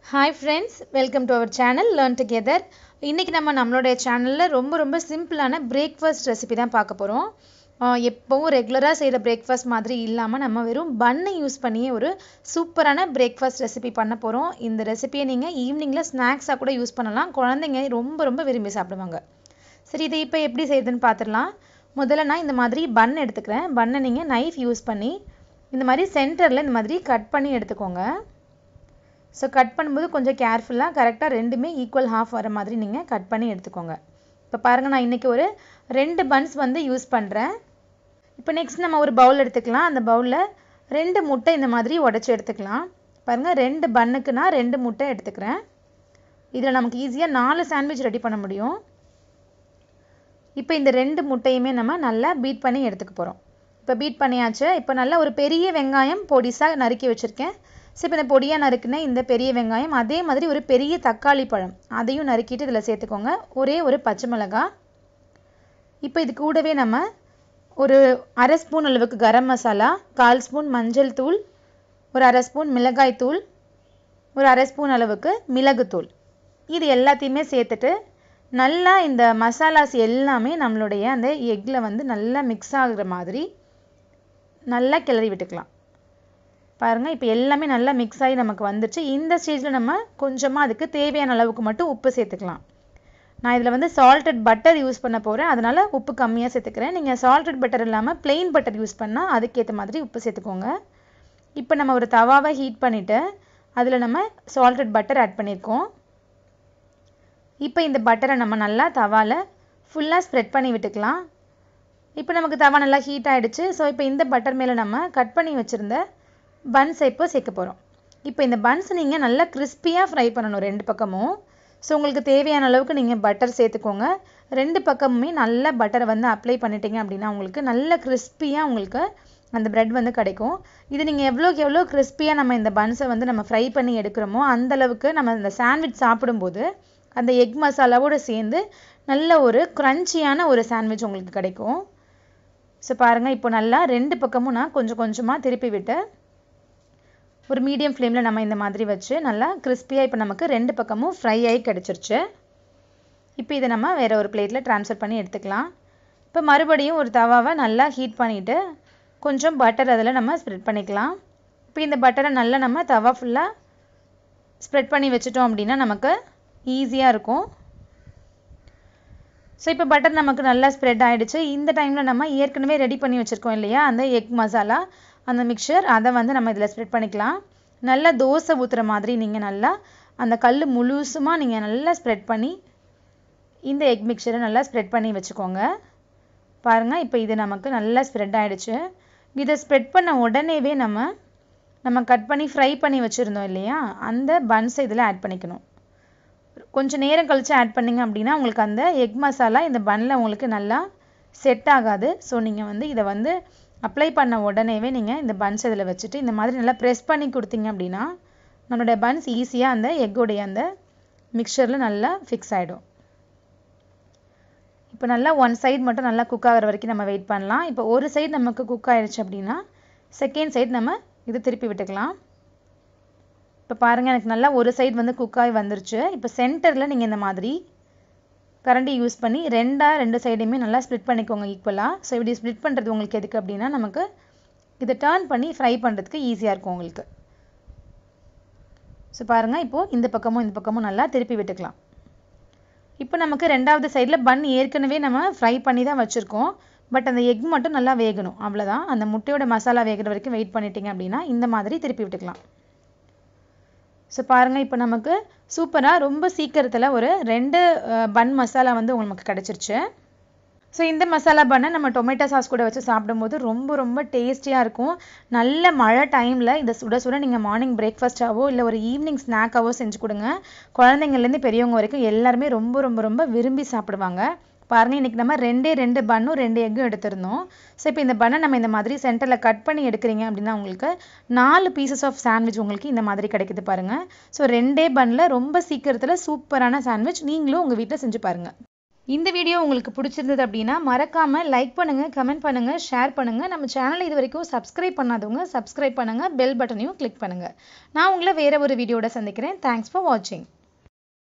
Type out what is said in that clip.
hi friends welcome to our channel learn together இன்றைக்கி நம்ம நம்மளுடைய சேனலில் ரொம்ப ரொம்ப சிம்பிளான பிரேக்ஃபாஸ்ட் ரெசிபி தான் பார்க்க போகிறோம் எப்போவும் ரெகுலராக செய்கிற பிரேக்ஃபாஸ்ட் மாதிரி இல்லாமல் நம்ம வெறும் பன்னை யூஸ் பண்ணியே ஒரு சூப்பரான பிரேக்ஃபாஸ்ட் ரெசிபி பண்ண போகிறோம் இந்த ரெசிபியை நீங்கள் ஈவினிங்கில் ஸ்நாக்ஸாக கூட யூஸ் பண்ணலாம் குழந்தைங்க ரொம்ப ரொம்ப விரும்பி சாப்பிடுவாங்க சரி இதை இப்போ எப்படி செய்யுதுன்னு பார்த்துடலாம் முதல்ல நான் இந்த மாதிரி பன் எடுத்துக்கிறேன் பன்னை நீங்கள் நைஃப் யூஸ் பண்ணி இந்த மாதிரி சென்டரில் இந்த மாதிரி கட் பண்ணி எடுத்துக்கோங்க ஸோ கட் பண்ணும்போது கொஞ்சம் கேர்ஃபுல்லாக கரெக்டாக ரெண்டுமே ஈக்குவல் ஹாஃப் வர மாதிரி நீங்கள் கட் பண்ணி எடுத்துக்கோங்க இப்போ பாருங்கள் நான் இன்றைக்கி ஒரு ரெண்டு பன்ஸ் வந்து யூஸ் பண்ணுறேன் இப்போ நெக்ஸ்ட் நம்ம ஒரு பவுல் எடுத்துக்கலாம் அந்த பவுலில் ரெண்டு முட்டை இந்த மாதிரி உடச்சி எடுத்துக்கலாம் பாருங்கள் ரெண்டு பன்னுக்கு நான் ரெண்டு முட்டை எடுத்துக்கிறேன் இதில் நமக்கு ஈஸியாக நாலு சாண்ட்விச் ரெடி பண்ண முடியும் இப்போ இந்த ரெண்டு முட்டையுமே நம்ம நல்லா பீட் பண்ணி எடுத்துக்க போகிறோம் இப்போ பீட் பண்ணியாச்சு இப்போ நல்லா ஒரு பெரிய வெங்காயம் பொடிசாக நறுக்கி வச்சுருக்கேன் ஸோ இப்போ இந்த பொடியாக நறுக்குன இந்த பெரிய வெங்காயம் அதே மாதிரி ஒரு பெரிய தக்காளி பழம் அதையும் நறுக்கிட்டு இதில் சேர்த்துக்கோங்க ஒரே ஒரு பச்சை மிளகா இப்போ இது கூடவே நம்ம ஒரு அரை ஸ்பூன் அளவுக்கு கரம் மசாலா கால் ஸ்பூன் மஞ்சள் தூள் ஒரு அரை ஸ்பூன் மிளகாய் தூள் ஒரு அரை ஸ்பூன் அளவுக்கு மிளகுத்தூள் இது எல்லாத்தையுமே சேர்த்துட்டு நல்லா இந்த மசாலாஸ் எல்லாமே நம்மளுடைய அந்த எக்கில் வந்து நல்லா மிக்ஸ் ஆகுற மாதிரி நல்லா கிளறி விட்டுக்கலாம் பாருங்கள் இப்போ எல்லாமே நல்லா மிக்ஸ் ஆகி நமக்கு வந்துச்சு இந்த ஸ்டேஜில் நம்ம கொஞ்சமாக அதுக்கு தேவையான அளவுக்கு மட்டும் உப்பு சேர்த்துக்கலாம் நான் இதில் வந்து சால்டட் பட்டர் யூஸ் பண்ண போகிறேன் அதனால் உப்பு கம்மியாக சேர்த்துக்கிறேன் நீங்கள் சால்டட் பட்டர் இல்லாமல் பிளெயின் பட்டர் யூஸ் பண்ணால் அதுக்கேற்ற மாதிரி உப்பு சேர்த்துக்கோங்க இப்போ நம்ம ஒரு தவாவை ஹீட் பண்ணிவிட்டு அதில் நம்ம சால்டட் பட்டர் ஆட் பண்ணியிருக்கோம் இப்போ இந்த பட்டரை நம்ம நல்லா தவாவில் ஃபுல்லாக ஸ்ப்ரெட் பண்ணி விட்டுக்கலாம் இப்போ நமக்கு தவா நல்லா ஹீட் ஆகிடுச்சு ஸோ இப்போ இந்த பட்டர் மேலே நம்ம கட் பண்ணி வச்சுருந்த பன்ஸை இப்போ சேர்க்க போகிறோம் இப்போ இந்த பன்ஸ் நீங்கள் நல்லா கிறிஸ்பியாக ஃப்ரை பண்ணணும் ரெண்டு பக்கமும் ஸோ உங்களுக்கு தேவையான அளவுக்கு நீங்கள் பட்டர் சேர்த்துக்கோங்க ரெண்டு பக்கமுமே நல்லா பட்டரை வந்து அப்ளை பண்ணிட்டீங்க அப்படின்னா உங்களுக்கு நல்ல கிறிஸ்பியாக உங்களுக்கு அந்த ப்ரெட் வந்து கிடைக்கும் இது நீங்கள் எவ்வளோக்கு எவ்வளோ கிறிஸ்பியாக நம்ம இந்த பன்ஸை வந்து நம்ம ஃப்ரை பண்ணி எடுக்கிறோமோ அந்தளவுக்கு நம்ம இந்த சாண்ட்விச் சாப்பிடும்போது அந்த எக் மசாலாவோடு சேர்ந்து நல்ல ஒரு க்ரன்ச்சியான ஒரு சாண்ட்விச் உங்களுக்கு கிடைக்கும் ஸோ பாருங்கள் இப்போ நல்லா ரெண்டு பக்கமும் நான் கொஞ்சம் கொஞ்சமாக திருப்பி விட்டு ஒரு மீடியம் ஃப்ளேமில் நம்ம இந்த மாதிரி வச்சு நல்லா கிறிஸ்பியாக இப்போ நமக்கு ரெண்டு பக்கமும் ஃப்ரை ஆகி கிடச்சிருச்சு இப்போ இதை நம்ம வேறு ஒரு பிளேட்டில் ட்ரான்ஸ்ஃபர் பண்ணி எடுத்துக்கலாம் இப்போ மறுபடியும் ஒரு தவாவை நல்லா ஹீட் பண்ணிவிட்டு கொஞ்சம் பட்டர் அதில் நம்ம ஸ்ப்ரெட் பண்ணிக்கலாம் இப்போ இந்த பட்டரை நல்லா நம்ம தவா ஃபுல்லாக ஸ்ப்ரெட் பண்ணி வச்சுட்டோம் அப்படின்னா நமக்கு ஈஸியாக இருக்கும் ஸோ இப்போ பட்டர் நமக்கு நல்லா ஸ்ப்ரெட் ஆகிடுச்சு இந்த டைமில் நம்ம ஏற்கனவே ரெடி பண்ணி வச்சுருக்கோம் இல்லையா அந்த எக் மசாலா அந்த மிக்சர் அதை வந்து நம்ம இதில் ஸ்ப்ரெட் பண்ணிக்கலாம் நல்லா தோசை ஊற்றுற மாதிரி நீங்கள் நல்லா அந்த கல் முழுசுமாக நீங்கள் நல்லா ஸ்ப்ரெட் பண்ணி இந்த எக் மிக்சரை நல்லா ஸ்ப்ரெட் பண்ணி வச்சுக்கோங்க பாருங்கள் இப்போ இது நமக்கு நல்லா ஸ்ப்ரெட் ஆகிடுச்சு இதை ஸ்ப்ரெட் பண்ண உடனேவே நம்ம நம்ம கட் பண்ணி ஃப்ரை பண்ணி வச்சுருந்தோம் இல்லையா அந்த பன்ஸை இதில் ஆட் பண்ணிக்கணும் கொஞ்சம் நேரம் கழித்து ஆட் பண்ணிங்க அப்படின்னா உங்களுக்கு அந்த எக் மசாலா இந்த பன்னில் உங்களுக்கு நல்லா செட் ஆகாது ஸோ நீங்கள் வந்து இதை வந்து அப்ளை பண்ண உடனேவே நீங்கள் இந்த பன்ஸ் இதில் வச்சுட்டு இந்த மாதிரி நல்லா ப்ரெஸ் பண்ணி கொடுத்தீங்க அப்படின்னா நம்மளுடைய பன்ஸ் ஈஸியாக அந்த எக்கோடைய அந்த மிக்சரில் நல்லா ஃபிக்ஸ் ஆகிடும் இப்போ நல்லா ஒன் சைடு மட்டும் நல்லா குக் ஆகிற வரைக்கும் நம்ம வெயிட் பண்ணலாம் இப்போ ஒரு சைடு நமக்கு குக் ஆகிடுச்சு அப்படின்னா செகண்ட் சைடு நம்ம இது திருப்பி விட்டுக்கலாம் இப்போ பாருங்கள் எனக்கு நல்லா ஒரு சைடு வந்து குக் ஆகி வந்துருச்சு இப்போ சென்டரில் நீங்கள் இந்த மாதிரி கரண்டி யூஸ் பண்ணி ரெண்டாக ரெண்டு சைடையுமே நல்லா ஸ்ப்ளிட் பண்ணிக்கோங்க ஈக்குவலாக ஸோ இப்படி ஸ்ப்ளிட் பண்ணுறது உங்களுக்கு எதுக்கு அப்படின்னா நமக்கு இதை டேர்ன் பண்ணி ஃப்ரை பண்ணுறதுக்கு ஈஸியாக இருக்கும் உங்களுக்கு ஸோ பாருங்கள் இப்போது இந்த பக்கமும் இந்த பக்கமும் நல்லா திருப்பி விட்டுக்கலாம் இப்போ நமக்கு ரெண்டாவது சைடில் பன் ஏற்கனவே நம்ம ஃப்ரை பண்ணி தான் வச்சுருக்கோம் பட் அந்த எக் மட்டும் நல்லா வேகணும் அவ்வளோதான் அந்த முட்டையோட மசாலா வேகிற வரைக்கும் வெயிட் பண்ணிட்டீங்க அப்படின்னா இந்த மாதிரி திருப்பி விட்டுக்கலாம் ஸோ பாருங்கள் இப்போ நமக்கு சூப்பராக ரொம்ப சீக்கிரத்தில் ஒரு ரெண்டு பன் மசாலா வந்து உங்களுக்கு கிடச்சிருச்சு ஸோ இந்த மசாலா பண்ணை நம்ம டொமேட்டோ சாஸ் கூட வச்சு சாப்பிடும்போது ரொம்ப ரொம்ப டேஸ்டியாக இருக்கும் நல்ல மழை டைமில் இதை சுட சுட நீங்கள் மார்னிங் பிரேக்ஃபாஸ்ட்டாவோ இல்லை ஒரு ஈவினிங் ஸ்நாக்காவோ செஞ்சு கொடுங்க குழந்தைங்கள்லேருந்து பெரியவங்க வரைக்கும் எல்லாருமே ரொம்ப ரொம்ப ரொம்ப விரும்பி சாப்பிடுவாங்க பாருங்கள் இன்றைக்கி நம்ம ரெண்டே ரெண்டு பன்னும் ரெண்டு எக்கும் எடுத்திருந்தோம் ஸோ இப்போ இந்த பண்ணை நம்ம இந்த மாதிரி சென்டரில் கட் பண்ணி எடுக்கிறீங்க அப்படின்னா உங்களுக்கு நாலு பீசஸ் ஆஃப் சாண்ட்விச் உங்களுக்கு இந்த மாதிரி கிடைக்குது பாருங்கள் ஸோ ரெண்டே பன்னில் ரொம்ப சீக்கிரத்தில் சூப்பரான சாண்ட்விச் நீங்களும் உங்கள் வீட்டில் செஞ்சு பாருங்கள் இந்த வீடியோ உங்களுக்கு பிடிச்சிருந்தது அப்படின்னா மறக்காமல் லைக் பண்ணுங்கள் கமெண்ட் பண்ணுங்கள் ஷேர் பண்ணுங்கள் நம்ம சேனலை இது வரைக்கும் சப்ஸ்கிரைப் பண்ணாதவங்க சப்ஸ்கிரைப் பண்ணுங்கள் பெல் பட்டனையும் கிளிக் பண்ணுங்கள் நான் உங்களை வேறு ஒரு வீடியோட சந்திக்கிறேன் தேங்க்ஸ் ஃபார் வாட்சிங்